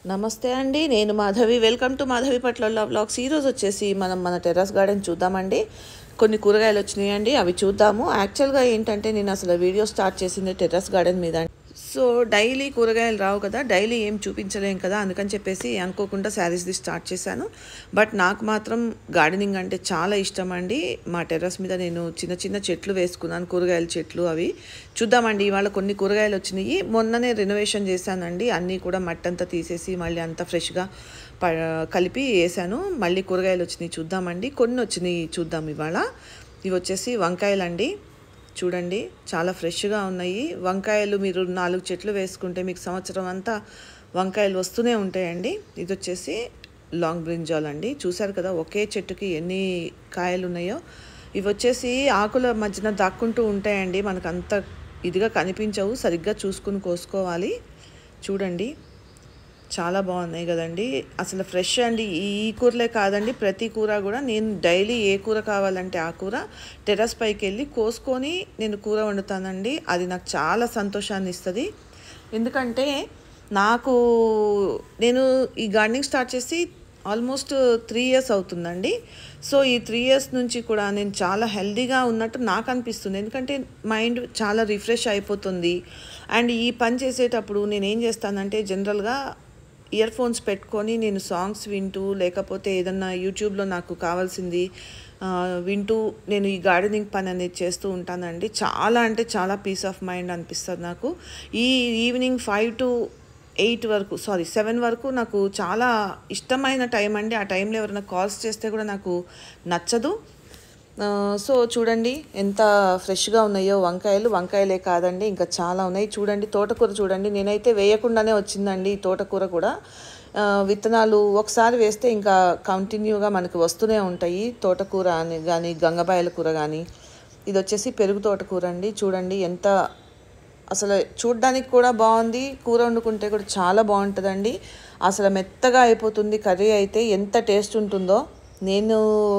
నమస్తే అండి నేను మాధవి వెల్కమ్ టు మాధవి పట్ల బ్లాగ్స్ ఈరోజు వచ్చేసి మనం మన టెర్రస్ గార్డెన్ చూద్దామండి కొన్ని కూరగాయలు వచ్చినాయండి అవి చూద్దాము యాక్చువల్గా ఏంటంటే నేను అసలు వీడియో స్టార్ట్ చేసింది టెర్రస్ గార్డెన్ మీద సో డైలీ కూరగాయలు రావు కదా డైలీ ఏం చూపించలేం కదా అందుకని చెప్పేసి అనుకోకుండా శారీస్ది స్టార్ట్ చేశాను బట్ నాకు మాత్రం గార్డెనింగ్ అంటే చాలా ఇష్టం అండి మా టెర్రస్ మీద నేను చిన్న చిన్న చెట్లు వేసుకున్నాను కూరగాయల చెట్లు అవి చూద్దామండి ఇవాళ కొన్ని కూరగాయలు వచ్చినాయి మొన్ననే రెనోవేషన్ చేశానండి అన్నీ కూడా మట్టంతా తీసేసి మళ్ళీ అంతా ఫ్రెష్గా ప కలిపి వేసాను మళ్ళీ కూరగాయలు వచ్చినాయి చూద్దామండి కొన్ని వచ్చినాయి చూద్దాం ఇవాళ ఇవి వచ్చేసి వంకాయలండి చూడండి చాలా ఫ్రెష్గా ఉన్నాయి వంకాయలు మీరు నాలుగు చెట్లు వేసుకుంటే మీకు సంవత్సరం అంతా వంకాయలు వస్తూనే ఉంటాయండి ఇది వచ్చేసి లాంగ్ బ్రింజాల్ అండి చూసారు కదా ఒకే చెట్టుకి ఎన్ని కాయలు ఉన్నాయో ఇవి వచ్చేసి ఆకుల మధ్యన దాక్కుంటూ ఉంటాయండి మనకు అంత ఇదిగా కనిపించవు సరిగ్గా చూసుకుని కోసుకోవాలి చూడండి చాలా బాగున్నాయి కదండి అసలు ఫ్రెష్ అండి ఈ కూరలే కాదండి ప్రతి కూర కూడా నేను డైలీ ఏ కూర కావాలంటే ఆ కూర టెర్రస్ పైకి వెళ్ళి కోసుకొని నేను కూర వండుతానండి అది నాకు చాలా సంతోషాన్ని ఇస్తుంది ఎందుకంటే నాకు నేను ఈ గార్డెనింగ్ స్టార్ట్ చేసి ఆల్మోస్ట్ త్రీ ఇయర్స్ అవుతుందండి సో ఈ త్రీ ఇయర్స్ నుంచి కూడా నేను చాలా హెల్దీగా ఉన్నట్టు నాకు అనిపిస్తుంది ఎందుకంటే మైండ్ చాలా రిఫ్రెష్ అయిపోతుంది అండ్ ఈ పని చేసేటప్పుడు నేను ఏం చేస్తానంటే జనరల్గా ఇయర్ ఫోన్స్ పెట్టుకొని నేను సాంగ్స్ వింటూ లేకపోతే ఏదన్నా యూట్యూబ్లో నాకు కావాల్సింది ఆ, వింటూ నేను ఈ గార్డెనింగ్ పని అనేది చేస్తూ ఉంటానండి చాలా అంటే చాలా పీస్ ఆఫ్ మైండ్ అనిపిస్తుంది నాకు ఈ ఈవినింగ్ ఫైవ్ టు ఎయిట్ వరకు సారీ సెవెన్ వరకు నాకు చాలా ఇష్టమైన టైం అండి ఆ టైంలో ఎవరైనా కాల్స్ చేస్తే కూడా నాకు నచ్చదు ఆ, సో చూడండి ఎంత ఫ్రెష్గా ఉన్నాయో వంకాయలు వంకాయలే కాదండి ఇంకా చాలా ఉన్నాయి చూడండి తోటకూర చూడండి నేనైతే వేయకుండానే వచ్చిందండి ఈ తోటకూర కూడా ఆ, విత్తనాలు ఒకసారి వేస్తే ఇంకా కంటిన్యూగా మనకి వస్తూనే ఉంటాయి తోటకూర అని కానీ గంగబాయల కూర కానీ ఇది వచ్చేసి పెరుగు తోటకూర అండి చూడండి ఎంత అసలు చూడ్డానికి కూడా బాగుంది కూర వండుకుంటే కూడా చాలా బాగుంటుందండి అసలు మెత్తగా అయిపోతుంది కర్రీ అయితే ఎంత టేస్ట్ ఉంటుందో నేను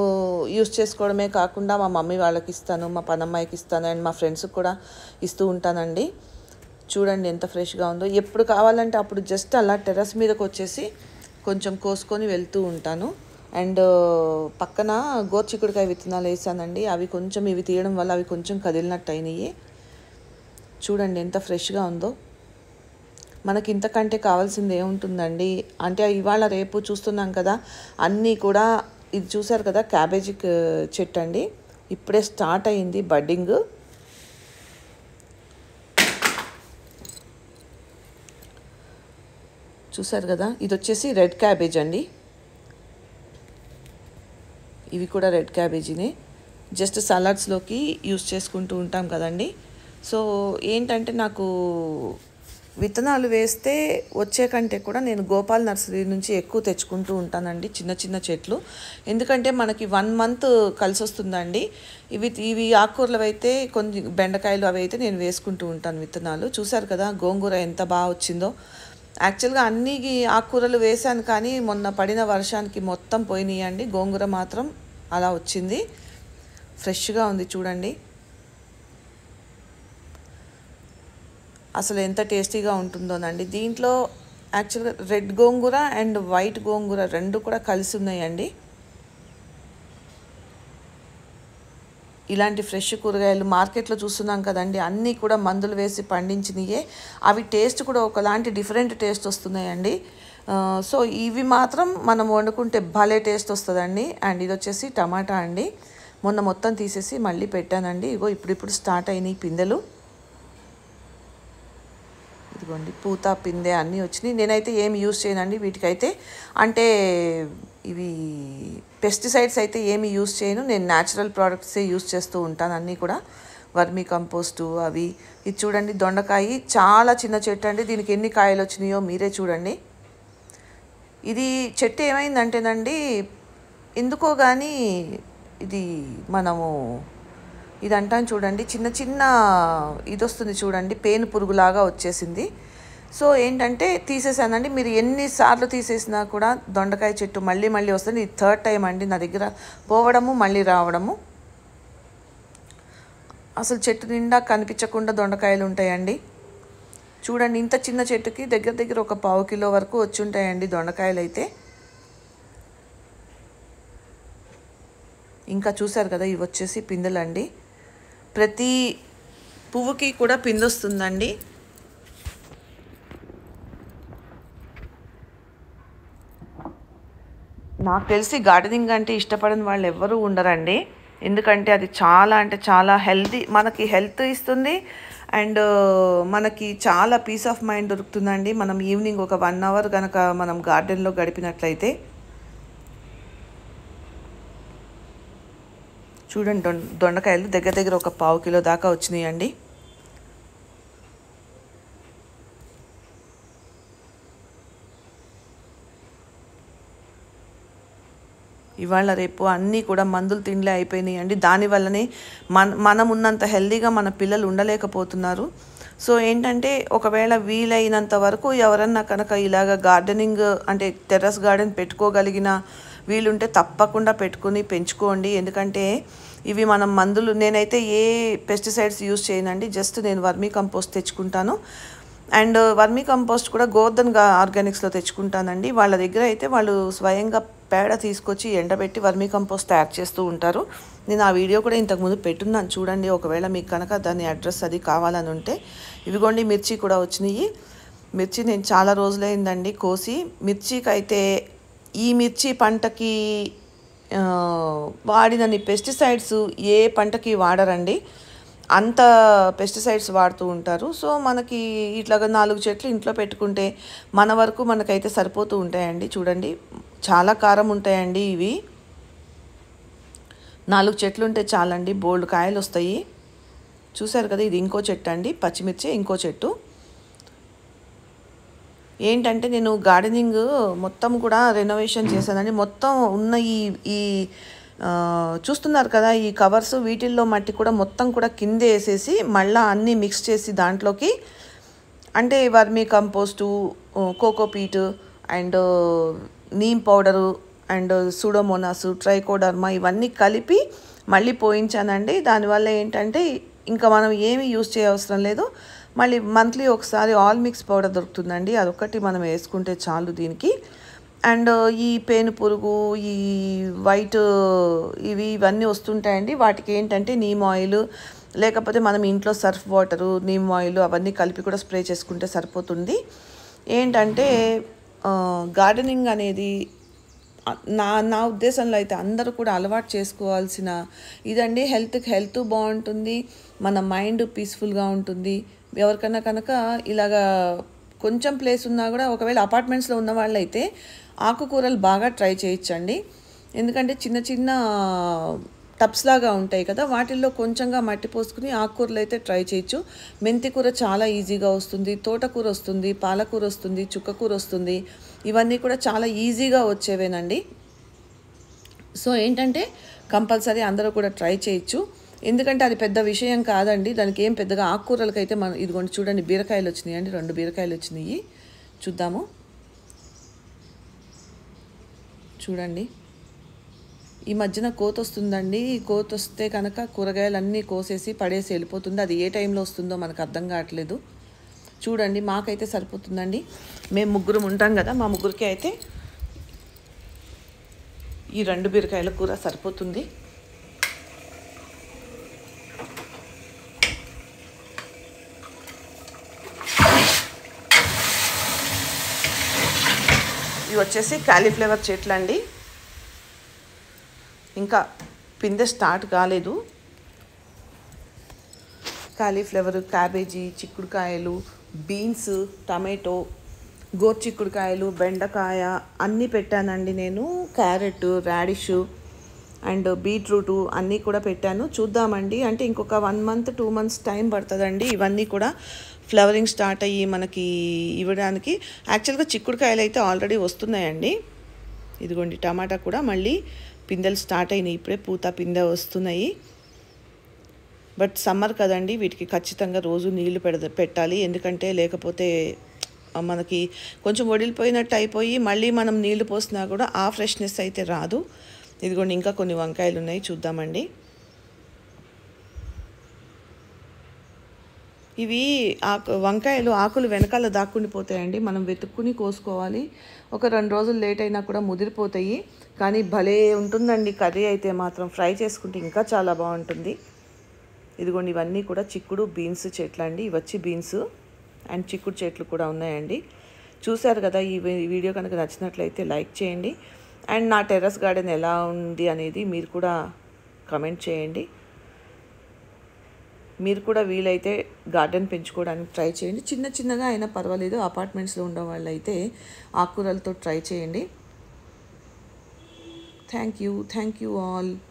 యూస్ చేసుకోవడమే కాకుండా మా మమ్మీ వాళ్ళకి ఇస్తాను మా పనమ్మాయికి ఇస్తాను అండ్ మా ఫ్రెండ్స్కి కూడా ఇస్తూ ఉంటానండి చూడండి ఎంత ఫ్రెష్గా ఉందో ఎప్పుడు కావాలంటే అప్పుడు జస్ట్ అలా టెర్రస్ మీదకి వచ్చేసి కొంచెం కోసుకొని వెళ్తూ ఉంటాను అండ్ పక్కన గోర్చిక్కుడికాయ విత్తనాలు వేసానండి అవి కొంచెం ఇవి తీయడం వల్ల అవి కొంచెం కదిలినట్టు అయినాయి చూడండి ఎంత ఫ్రెష్గా ఉందో మనకి ఇంతకంటే కావాల్సింది ఏముంటుందండి అంటే ఇవాళ రేపు చూస్తున్నాం కదా అన్నీ కూడా ఇది చూసారు కదా క్యాబేజీ క- చెట్టు అండి ఇప్పుడే స్టార్ట్ అయింది బడ్డింగ్ చూసారు కదా ఇది వచ్చేసి రెడ్ క్యాబేజ్ అండి ఇవి కూడా రెడ్ క్యాబేజీనే జస్ట్ సలాడ్స్లోకి యూస్ చేసుకుంటూ ఉంటాం కదండి సో ఏంటంటే నాకు విత్తనాలు వేస్తే వచ్చే కంటే కూడా నేను గోపాల్ నర్సరీ నుంచి ఎక్కువ తెచ్చుకుంటూ ఉంటానండి చిన్న చిన్న చెట్లు ఎందుకంటే మనకి వన్ మంత్ కలిసి వస్తుందండి ఇవి ఇవి ఆకుకూరలు అయితే కొన్ని బెండకాయలు అవి అయితే నేను వేసుకుంటూ ఉంటాను విత్తనాలు చూసారు కదా గోంగూర ఎంత బాగా వచ్చిందో యాక్చువల్గా అన్ని ఆకుకూరలు వేశాను కానీ మొన్న పడిన వర్షానికి మొత్తం పోయినాయండి గోంగూర మాత్రం అలా వచ్చింది ఫ్రెష్గా ఉంది చూడండి అసలు ఎంత టేస్టీగా ఉంటుందోనండి దీంట్లో యాక్చువల్గా రెడ్ గోంగూర అండ్ వైట్ గోంగూర రెండు కూడా కలిసి ఉన్నాయండి ఇలాంటి ఫ్రెష్ కూరగాయలు మార్కెట్లో చూస్తున్నాం కదండి అన్నీ కూడా మందులు వేసి పండించినయే అవి టేస్ట్ కూడా ఒకలాంటి డిఫరెంట్ టేస్ట్ వస్తున్నాయండి ఆ, సో ఇవి మాత్రం మనం వండుకుంటే భలే టేస్ట్ వస్తుందండి అండ్ ఇది వచ్చేసి టమాటా అండి మొన్న మొత్తం తీసేసి మళ్ళీ పెట్టానండి ఇగో ఇప్పుడిప్పుడు స్టార్ట్ అయినాయి పిందెలు ఇదిగోండి పూత పిందె అన్నీ వచ్చినాయి నేనైతే ఏమి యూస్ చేయనండి వీటికైతే అంటే ఇవి పెస్టిసైడ్స్ అయితే ఏమి యూస్ చేయను నేను న్యాచురల్ ప్రోడక్ట్సే యూస్ చేస్తూ ఉంటాను అన్నీ కూడా వర్మీ కంపోస్టు అవి ఇది చూడండి దొండకాయ చాలా చిన్న చెట్టు అండి దీనికి ఎన్ని కాయలు వచ్చినాయో మీరే చూడండి ఇది చెట్టు ఏమైందంటేనండి ఎందుకో కానీ ఇది మనము ఇది అంటాను చూడండి చిన్న చిన్న ఇది వస్తుంది చూడండి పేను పురుగులాగా వచ్చేసింది సో ఏంటంటే తీసేసానండి మీరు ఎన్నిసార్లు తీసేసినా కూడా దొండకాయ చెట్టు మళ్ళీ మళ్ళీ వస్తుంది ఇది థర్డ్ టైం అండి నా దగ్గర పోవడము మళ్ళీ రావడము అసలు చెట్టు నిండా కనిపించకుండా దొండకాయలు ఉంటాయండి చూడండి ఇంత చిన్న చెట్టుకి దగ్గర దగ్గర ఒక పావు కిలో వరకు వచ్చి ఉంటాయండి దొండకాయలు అయితే ఇంకా చూసారు కదా ఇవి వచ్చేసి పిందెలండి ప్రతి పువ్వుకి కూడా పిందొస్తుందండి నాకు తెలిసి గార్డెనింగ్ అంటే ఇష్టపడని వాళ్ళు ఎవ్వరూ ఉండరండి ఎందుకంటే అది చాలా అంటే చాలా హెల్తీ మనకి హెల్త్ ఇస్తుంది అండ్ మనకి చాలా పీస్ ఆఫ్ మైండ్ దొరుకుతుందండి మనం ఈవినింగ్ ఒక వన్ అవర్ కనుక మనం గార్డెన్లో గడిపినట్లయితే చూడండి దొండ దొండకాయలు దగ్గర దగ్గర ఒక పావు కిలో దాకా వచ్చినాయండి ఇవాళ రేపు అన్నీ కూడా మందులు తిండ్లే అయిపోయినాయి అండి దానివల్లనే మన మనం ఉన్నంత హెల్దీగా మన పిల్లలు ఉండలేకపోతున్నారు సో ఏంటంటే ఒకవేళ వీలైనంత వరకు ఎవరన్నా కనుక ఇలాగ గార్డెనింగ్ అంటే టెర్రస్ గార్డెన్ పెట్టుకోగలిగిన వీలుంటే తప్పకుండా పెట్టుకుని పెంచుకోండి ఎందుకంటే ఇవి మనం మందులు నేనైతే ఏ పెస్టిసైడ్స్ యూజ్ చేయనండి జస్ట్ నేను వర్మీ కంపోస్ట్ తెచ్చుకుంటాను అండ్ వర్మీ కంపోస్ట్ కూడా గోర్ధన్ గా ఆర్గానిక్స్లో తెచ్చుకుంటానండి వాళ్ళ దగ్గర అయితే వాళ్ళు స్వయంగా పేడ తీసుకొచ్చి ఎండబెట్టి వర్మీ కంపోస్ట్ తయారు చేస్తూ ఉంటారు నేను ఆ వీడియో కూడా ఇంతకుముందు పెట్టున్నాను చూడండి ఒకవేళ మీకు కనుక దాని అడ్రస్ అది కావాలని ఉంటే ఇవిగోండి మిర్చి కూడా వచ్చినాయి మిర్చి నేను చాలా రోజులైందండి కోసి మిర్చికి అయితే ఈ మిర్చి పంటకి ఆ, వాడినన్ని పెస్టిసైడ్స్ ఏ పంటకి వాడరండి అంత పెస్టిసైడ్స్ వాడుతూ ఉంటారు సో మనకి ఇట్లాగా నాలుగు చెట్లు ఇంట్లో పెట్టుకుంటే మన వరకు మనకైతే సరిపోతూ ఉంటాయండి చూడండి చాలా కారం ఉంటాయండి ఇవి నాలుగు చెట్లు ఉంటే చాలండి బోల్డ్ కాయలు వస్తాయి చూసారు కదా ఇది ఇంకో చెట్టు అండి పచ్చిమిర్చి ఇంకో చెట్టు ఏంటంటే నేను గార్డెనింగ్ మొత్తం కూడా రెనోవేషన్ చేశానండి మొత్తం ఉన్న ఈ ఈ ఆ, చూస్తున్నారు కదా ఈ కవర్స్ వీటిల్లో మట్టి కూడా మొత్తం కూడా కింద వేసేసి మళ్ళీ అన్నీ మిక్స్ చేసి దాంట్లోకి అంటే vermicompost cocopeat and neem powder and pseudomonas trichoderma ఇవన్నీ కలిపి మళ్ళీ పోయించానండి దానివల్ల ఏంటంటే ఇంకా మనం ఏమీ యూస్ చేయవసరం లేదు మళ్ళీ మంత్లీ ఒకసారి ఆల్ మిక్స్ పౌడర్ దొరుకుతుందండి అదొకటి మనం వేసుకుంటే చాలు దీనికి అండ్ ఈ పేను పురుగు ఈ వైట్ ఇవి ఇవన్నీ వస్తుంటాయండి వాటికి ఏంటంటే నీమ్ ఆయిల్ లేకపోతే మనం ఇంట్లో సర్ఫ్ వాటరు నీమ్ ఆయిల్ అవన్నీ కలిపి కూడా స్ప్రే చేసుకుంటే సరిపోతుంది ఏంటంటే గార్డెనింగ్ అనేది ఆ, నా నా ఉద్దేశంలో అయితే అందరూ కూడా అలవాటు చేసుకోవాల్సిన ఇదండి హెల్త్కి హెల్త్ బాగుంటుంది మన మైండ్ పీస్ఫుల్గా ఉంటుంది ఎవరికైనా కనుక ఇలాగా కొంచెం ప్లేస్ ఉన్నా కూడా ఒకవేళ అపార్ట్మెంట్స్లో ఉన్న వాళ్ళైతే ఆకుకూరలు బాగా ట్రై చేయొచ్చండి ఎందుకంటే చిన్న చిన్న టబ్స్ లాగా ఉంటాయి కదా వాటిల్లో కొంచెంగా మట్టి పోసుకుని ఆకుకూరలు అయితే ట్రై చేయొచ్చు మెంతి కూర చాలా ఈజీగా వస్తుంది తోటకూర వస్తుంది పాలకూర వస్తుంది చుక్కకూర వస్తుంది ఇవన్నీ కూడా చాలా ఈజీగా వచ్చేవేనండి సో ఏంటంటే కంపల్సరీ అందరూ కూడా ట్రై చేయొచ్చు ఎందుకంటే అది పెద్ద విషయం కాదండి దానికి ఏం పెద్దగా ఆకుకూరలకైతే మనం ఇదిగోండి చూడండి బీరకాయలు వచ్చినాయి అండి రెండు బీరకాయలు వచ్చినాయి చూద్దాము చూడండి ఈ మధ్యన కోత వస్తుందండి ఈ కోత వస్తే కనుక కూరగాయలన్నీ కోసేసి పడేసి వెళ్ళిపోతుంది అది ఏ టైంలో వస్తుందో మనకు అర్థం కావట్లేదు చూడండి మాకైతే సరిపోతుందండి మేము ముగ్గురు ఉంటాం కదా మా ముగ్గురికి అయితే ఈ రెండు బీరకాయల కూర సరిపోతుంది ఇవి వచ్చేసి కాలీఫ్లవర్ చెట్లు అండి ఇంకా పిందె స్టార్ట్ కాలేదు కాలీఫ్లవర్ క్యాబేజీ చిక్కుడుకాయలు బీన్స్ టమాటో గోర్చిక్కుడుకాయలు బెండకాయ అన్నీ పెట్టానండి నేను క్యారెట్ రాడిష్ అండ్ బీట్రూట్ అన్నీ కూడా పెట్టాను చూద్దామండి అంటే ఇంకొక one month two months time పడుతుందండి ఇవన్నీ కూడా ఫ్లవరింగ్ స్టార్ట్ అయ్యి మనకి ఇవ్వడానికి యాక్చువల్గా చిక్కుడుకాయలు అయితే ఆల్రెడీ వస్తున్నాయండి ఇదిగోండి టమాటా కూడా మళ్ళీ పిందెలు స్టార్ట్ అయినాయి ఇప్పుడే పూత పిందె వస్తున్నాయి బట్ సమ్మర్ కదండి వీటికి ఖచ్చితంగా రోజు నీళ్లు పెడ పెట్టాలి ఎందుకంటే లేకపోతే ఆ, మనకి కొంచెం వడిలిపోయినట్టు అయిపోయి మళ్ళీ మనం నీళ్లు పోసినా కూడా ఆ ఫ్రెష్నెస్ అయితే రాదు ఇదిగోండి ఇంకా కొన్ని వంకాయలు ఉన్నాయి చూద్దామండి ఇవి ఆకు వంకాయలు ఆకులు వెనకాల దాక్కుండిపోతాయండి మనం వెతుక్కుని కోసుకోవాలి ఒక రెండు రోజులు లేట్ అయినా కూడా ముదిరిపోతాయి కానీ భలే ఉంటుందండి కర్రీ అయితే మాత్రం ఫ్రై చేసుకుంటే ఇంకా చాలా బాగుంటుంది ఇదిగోండి ఇవన్నీ కూడా చిక్కుడు బీన్స్ చెట్లు అండి ఇవి వచ్చి బీన్స్ అండ్ చిక్కుడు చెట్లు కూడా ఉన్నాయండి చూశారు కదా ఈ వీ- వీడియో కనుక నచ్చినట్లయితే లైక్ చేయండి అండ్ నా టెర్రస్ గార్డెన్ ఎలా ఉంది అనేది మీరు కూడా కమెంట్ చేయండి మీరు కూడా వీలైతే గార్డెన్ పెంచుకోవడానికి ట్రై చేయండి చిన్న చిన్నగా అయినా పర్వాలేదు అపార్ట్మెంట్స్లో ఉండే వాళ్ళు అయితే ఆకుకూరలతో ట్రై చేయండి thank you thank you all